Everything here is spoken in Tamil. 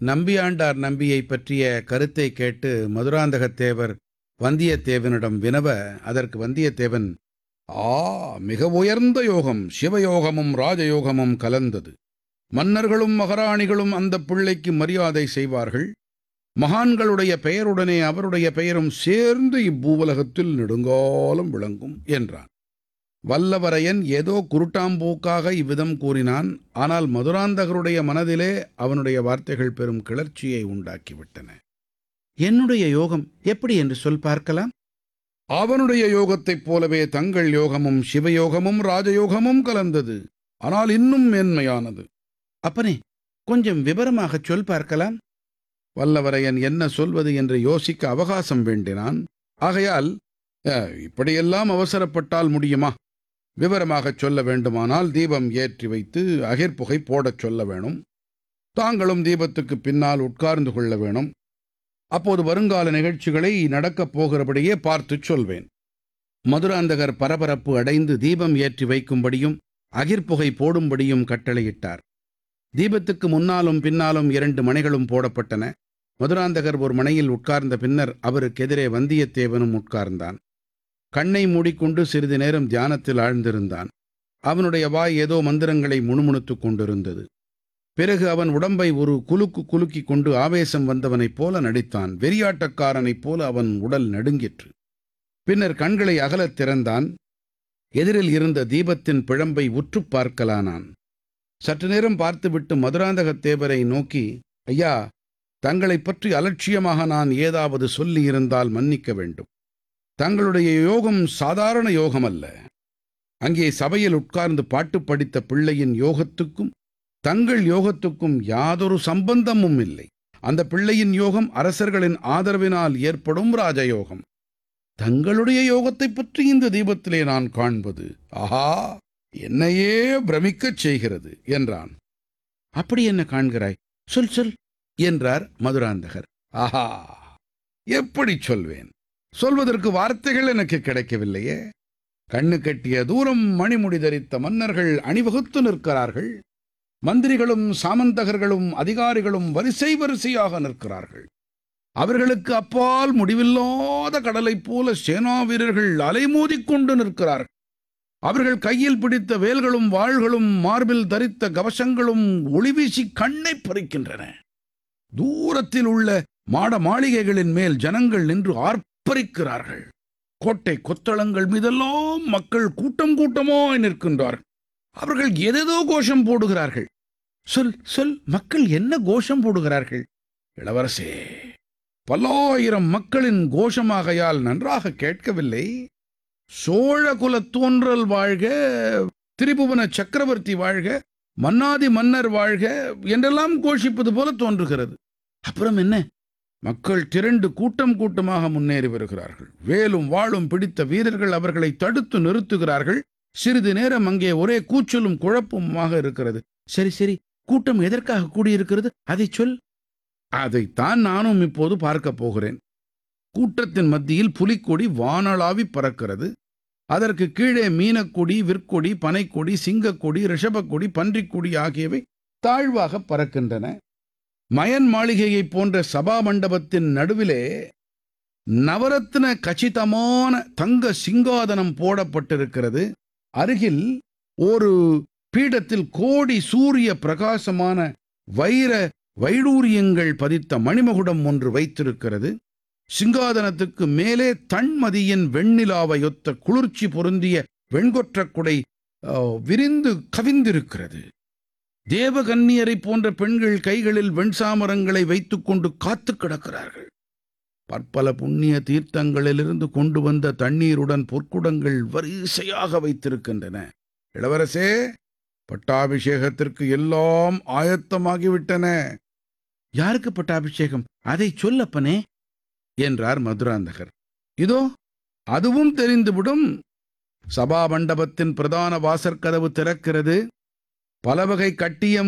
நம்பியாண்டார் நம்பியை பற்றிய கருத்தை கேட்டு மதுராந்தகத்தேவர் வந்தியத்தேவனிடம் வினவ அதற்கு வந்தியத்தேவன் ஆ மிக உயர்ந்த யோகம் சிவயோகமும் ராஜயோகமும் கலந்தது மன்னர்களும் மகாராணிகளும் அந்த பிள்ளைக்கு மரியாதை செய்வார்கள் மகான்களுடைய பெயருடனே அவருடைய பெயரும் சேர்ந்து இப்பூவுலகத்தில் நெடுங்காலம் விளங்கும் என்றான் வல்லவரையன் ஏதோ குருட்டாம்போக்காக இவ்விதம் கூறினான் ஆனால் மதுராந்தகருடைய மனதிலே அவனுடைய வார்த்தைகள் பெரும் கிளர்ச்சியை உண்டாக்கிவிட்டன என்னுடைய யோகம் எப்படி என்று சொல் பார்க்கலாம் அவனுடைய யோகத்தைப் போலவே தங்கள் யோகமும் சிவயோகமும் ராஜயோகமும் கலந்தது ஆனால் இன்னும் மேன்மையானது அப்பனே கொஞ்சம் விவரமாகச் சொல் பார்க்கலாம் வல்லவரையன் என்ன சொல்வது என்று யோசிக்க அவகாசம் வேண்டினான் ஆகையால் "அஹ், இப்படியெல்லாம் அவசரப்பட்டால் முடியுமா விவரமாகச் சொல்ல வேண்டுமானால் தீபம் ஏற்றி வைத்து அகிர்புகை போடச் சொல்ல வேணும் தாங்களும் தீபத்துக்கு பின்னால் உட்கார்ந்து கொள்ள வேணும் அப்போது வருங்கால நிகழ்ச்சிகளை நடக்கப் போகிறபடியே பார்த்துச் சொல்வேன் மதுராந்தகர் பரபரப்பு அடைந்து தீபம் ஏற்றி வைக்கும்படியும் அகிர்புகை போடும்படியும் கட்டளையிட்டார் தீபத்துக்கு முன்னாலும் பின்னாலும் இரண்டு மணைகளும் போடப்பட்டன மதுராந்தகர் ஒரு மணையில் உட்கார்ந்த பின்னர் அவருக்கு எதிரே வந்தியத்தேவனும் உட்கார்ந்தான் கண்ணை மூடிக்கொண்டு சிறிது நேரம் தியானத்தில் ஆழ்ந்திருந்தான் அவனுடைய வாய் ஏதோ மந்திரங்களை முணுமுணுத்துக் கொண்டிருந்தது பிறகு அவன் உடம்பை ஒரு குலுக்கு குலுக்கிக் கொண்டு ஆவேசம் வந்தவனைப் போல நடித்தான் வெறியாட்டக்காரனைப் போல அவன் உடல் நடுங்கிற்று பின்னர் கண்களை அகலத் திறந்தான் எதிரில் இருந்த தீபத்தின் பிழம்பை உற்றுப் பார்க்கலானான் சற்று நேரம் பார்த்துவிட்டு மதுராந்தகத்தேவரை நோக்கி ஐயா தங்களைப் பற்றி அலட்சியமாக நான் ஏதாவது சொல்லியிருந்தால் மன்னிக்க வேண்டும் தங்களுடைய யோகம் சாதாரண யோகம் அல்ல அங்கே சபையில் உட்கார்ந்து பாட்டு படித்த பிள்ளையின் யோகத்துக்கும் தங்கள் யோகத்துக்கும் யாதொரு சம்பந்தமும் இல்லை அந்த பிள்ளையின் யோகம் அரசர்களின் ஆதரவினால் ஏற்படும் ராஜயோகம் தங்களுடைய யோகத்தைப் பற்றி இந்த தீபத்திலே நான் காண்பது ஆஹா என்னையே பிரமிக்கச் செய்கிறது என்றான் அப்படி என்ன காண்கிறாய் சொல் சொல் என்றார் மதுராந்தகர் ஆஹா எப்படி சொல்வேன் சொல்வதற்கு வார்த்தைகள் எனக்கு கிடைக்கவில்லையே கண்ணு கட்டிய தூரம் மணிமுடி தரித்த மன்னர்கள் அணிவகுத்து நிற்கிறார்கள் மந்திரிகளும் சாமந்தகர்களும் அதிகாரிகளும் வரிசை வரிசையாக நிற்கிறார்கள் அவர்களுக்கு அப்பால் முடிவில்லாத கடலைப் போல சேனா வீரர்கள் அலைமோதிக் கொண்டு நிற்கிறார்கள் அவர்கள் கையில் பிடித்த வேல்களும் வாள்களும் மார்பில் தரித்த கவசங்களும் ஒளிவீசி கண்ணை பறிக்கின்றன தூரத்தில் உள்ள மாட மாளிகைகளின் மேல் ஜனங்கள் நின்று ஆர்ப்பரிக்கிறார்கள் கோட்டை கொத்தளங்கள் மீதெல்லாம் மக்கள் கூட்டம் கூட்டமாய் நிற்கின்றார்கள் அவர்கள் எதேதோ கோஷம் போடுகிறார்கள் சொல் சொல் மக்கள் என்ன கோஷம் போடுகிறார்கள் இளவரசே பல்லாயிரம் மக்களின் கோஷமாகையால் நன்றாக கேட்கவில்லை சோழ குலத் தோன்றல் வாழ்க திரிபுவன சக்கரவர்த்தி வாழ்க மன்னாதி மன்னர் வாழ்க என்றெல்லாம் கோஷிப்பது போல தோன்றுகிறது அப்புறம் என்ன மக்கள் திரண்டு கூட்டம் கூட்டமாக முன்னேறி வருகிறார்கள் வேலும் வாளும் பிடித்த வீரர்கள் அவர்களை தடுத்து நிறுத்துகிறார்கள் சிறிது நேரம் அங்கே ஒரே கூச்சலும் குழப்பமுமாக இருக்கிறது சரி சரி கூட்டம் எதற்காக கூடியிருக்கிறது அதை சொல் அதைத்தான் நானும் இப்போது பார்க்கப் போகிறேன் கூட்டத்தின் மத்தியில் புலிக்கொடி வானளாவி பறக்கிறது அதற்கு கீழே மீனக்கொடி விற்கொடி பனைக்கொடி சிங்கக்கொடி ரிஷபக்கொடி பன்றிக்கொடி ஆகியவை தாழ்வாக பறக்கின்றன மயன் மாளிகையைப் போன்ற சபா மண்டபத்தின் நடுவிலே நவரத்ன கச்சிதமான தங்க சிங்காதனம் போடப்பட்டிருக்கிறது அருகில் ஒரு பீடத்தில் கோடி சூரிய பிரகாசமான வைர வைடூரியங்கள் பதித்த மணிமகுடம் ஒன்று வைத்திருக்கிறது சிங்காதனத்துக்கு மேலே தன்மதியின் வெண்ணிலாவையொத்த குளிர்ச்சி பொருந்திய வெண்கொற்றக் குடை ஆ, விரிந்து கவிந்திருக்கிறது தேவகன்னியரைப் போன்ற பெண்கள் கைகளில் வெண்சாமரங்களை வைத்துக்கொண்டு காத்து கிடக்கிறார்கள் பற்பல புண்ணிய தீர்த்தங்களிலிருந்து கொண்டு வந்த தண்ணீருடன் பொற்குடங்கள் வரிசையாக வைத்திருக்கின்றன இளவரசே பட்டாபிஷேகத்திற்கு எல்லாம் ஆயத்தமாகிவிட்டன யாருக்கு பட்டாபிஷேகம் அதை சொல்லப்பனே என்றார் மதுராந்தகர் இதோ அதுவும் தெரிந்துவிடும் சபா மண்டபத்தின் பிரதான வாசற்கதவு திறக்கிறது பலவகை கட்டியம்